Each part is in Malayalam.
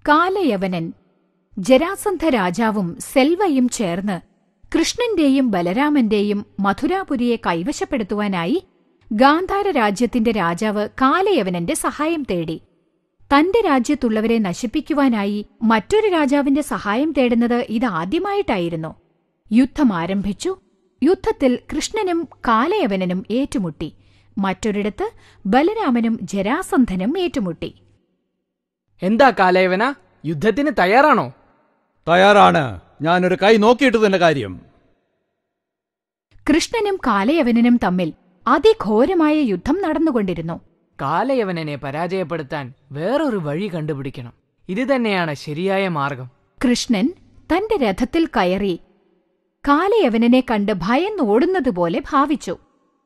കാലയവനൻ ജരാസന്ധ രാജാവും സെൽവയും ചേർന്ന് കൃഷ്ണന്റെയും ബലരാമന്റെയും മഥുരാപുരിയെ കൈവശപ്പെടുത്തുവാനായി ഗാന്ധാര രാജ്യത്തിന്റെ രാജാവ് കാലയവനന്റെ സഹായം തേടി തന്റെ രാജ്യത്തുള്ളവരെ നശിപ്പിക്കുവാനായി മറ്റൊരു രാജാവിന്റെ സഹായം തേടുന്നത് ഇതാദ്യമായിട്ടായിരുന്നു യുദ്ധം ആരംഭിച്ചു യുദ്ധത്തിൽ കൃഷ്ണനും കാലയവനനും ഏറ്റുമുട്ടി മറ്റൊരിടത്ത് ബലരാമനും ജരാസന്ധനും ഏറ്റുമുട്ടി എന്താ കാലയവന യുദ്ധത്തിന് തയ്യാറാണോ തയ്യാറാണ് ഞാനൊരു കൈ നോക്കിയിട്ട് തന്നെ കാര്യം കൃഷ്ണനും കാലയവനനും തമ്മിൽ അതിഘോരമായ യുദ്ധം നടന്നുകൊണ്ടിരുന്നു കാലയവനനെ പരാജയപ്പെടുത്താൻ വേറൊരു വഴി കണ്ടുപിടിക്കണം ഇത് തന്നെയാണ് ശരിയായ മാർഗം കൃഷ്ണൻ തന്റെ രഥത്തിൽ കയറി കാലയവനനെ കണ്ട് ഭയന്നോടുന്നതുപോലെ ഭാവിച്ചു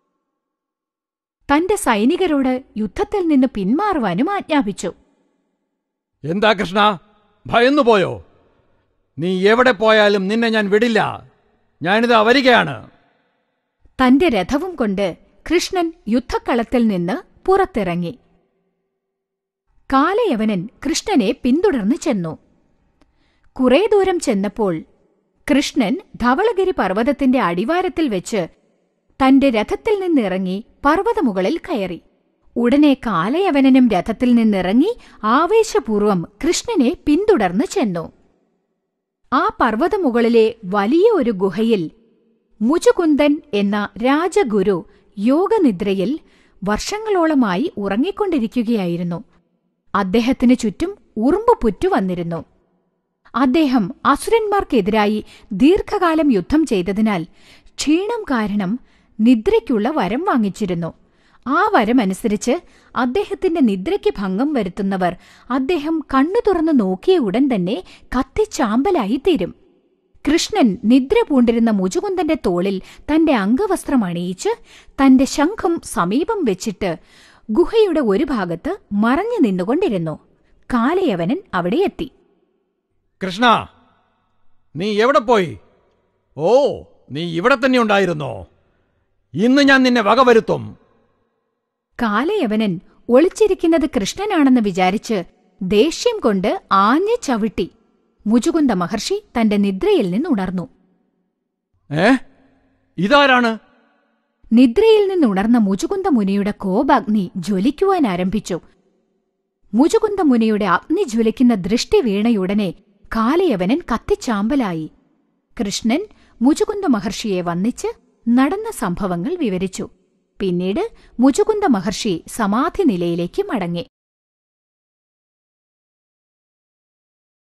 തന്റെ സൈനികരോട് യുദ്ധത്തിൽ നിന്ന് പിന്മാറുവാനും ആജ്ഞാപിച്ചു എന്താ കൃഷ്ണ ഭയന്നു പോയോ നീ എവിടെ പോയാലും നിന്നെ ഞാൻ വിടില്ല ഞാനിതാ വരികയാണ് തന്റെ രഥവും കൊണ്ട് കൃഷ്ണൻ യുദ്ധക്കളത്തിൽ നിന്ന് പുറത്തിറങ്ങി കാലയവനൻ കൃഷ്ണനെ പിന്തുടർന്നു ചെന്നു കുറേ ദൂരം ചെന്നപ്പോൾ കൃഷ്ണൻ ധവളഗിരി പർവ്വതത്തിന്റെ അടിവാരത്തിൽ വെച്ച് തന്റെ രഥത്തിൽ നിന്നിറങ്ങി പർവ്വതമുകളിൽ കയറി ഉടനെ കാലയവനനും രഥത്തിൽ നിന്നിറങ്ങി ആവേശപൂർവം കൃഷ്ണനെ പിന്തുടർന്നു ചെന്നു ആ പർവ്വതമുകളിലെ വലിയ ഒരു ഗുഹയിൽ മുചുകുന്ദൻ എന്ന രാജഗുരു യോഗനിദ്രയിൽ വർഷങ്ങളോളമായി ഉറങ്ങിക്കൊണ്ടിരിക്കുകയായിരുന്നു അദ്ദേഹത്തിനു ചുറ്റും ഉറുമ്പ് പുറ്റു വന്നിരുന്നു അദ്ദേഹം അസുരന്മാർക്കെതിരായി ദീർഘകാലം യുദ്ധം ചെയ്തതിനാൽ ക്ഷീണം കാരണം നിദ്രയ്ക്കുള്ള വരം വാങ്ങിച്ചിരുന്നു ആ വരമനുസരിച്ച് അദ്ദേഹത്തിന്റെ നിദ്രയ്ക്ക് ഭംഗം വരുത്തുന്നവർ അദ്ദേഹം കണ്ണു തുറന്നു നോക്കിയ ഉടൻ തന്നെ കത്തിച്ചാമ്പലായിത്തീരും കൃഷ്ണൻ നിദ്ര പൂണ്ടിരുന്ന മുചുകുന്ദന്റെ തോളിൽ തന്റെ അംഗവസ്ത്രം അണിയിച്ച് തന്റെ ശംഖും സമീപം വെച്ചിട്ട് ഗുഹയുടെ ഒരു ഭാഗത്ത് മറഞ്ഞു നിന്നുകൊണ്ടിരുന്നു കാലയവനൻ അവിടെ എത്തി കൃഷ്ണ നീ എവിടെ പോയി ഓ നീ ഇവിടെ തന്നെ ഉണ്ടായിരുന്നോ ഇന്ന് ഞാൻ നിന്നെ വകവരുത്തും കാലയവനൻ ഒളിച്ചിരിക്കുന്നത് കൃഷ്ണനാണെന്ന് വിചാരിച്ച് ദേഷ്യം കൊണ്ട് ആഞ്ഞു ചവിട്ടി മുചുകുന്ദ മഹർഷി തന്റെ നിദ്രയിൽ നിന്നുണർന്നു ഏ ഇതാരാണ് നിദ്രയിൽ നിന്നുണർന്ന മുചുകുന്ദ മുനിയുടെ കോപാഗ്നി ജ്വലിക്കുവാൻ ആരംഭിച്ചു മുചുകുന്ദ മുനിയുടെ അഗ്നി ജ്വലിക്കുന്ന ദൃഷ്ടി വീണയുടനെ കാലയവനൻ കത്തിച്ചാമ്പലായി കൃഷ്ണൻ മുചുകുന്ദ മഹർഷിയെ വന്നിച്ച് നടന്ന സംഭവങ്ങൾ വിവരിച്ചു പിന്നീട് മുചുകുന്ദ മഹർഷി സമാധി നിലയിലേക്ക് മടങ്ങി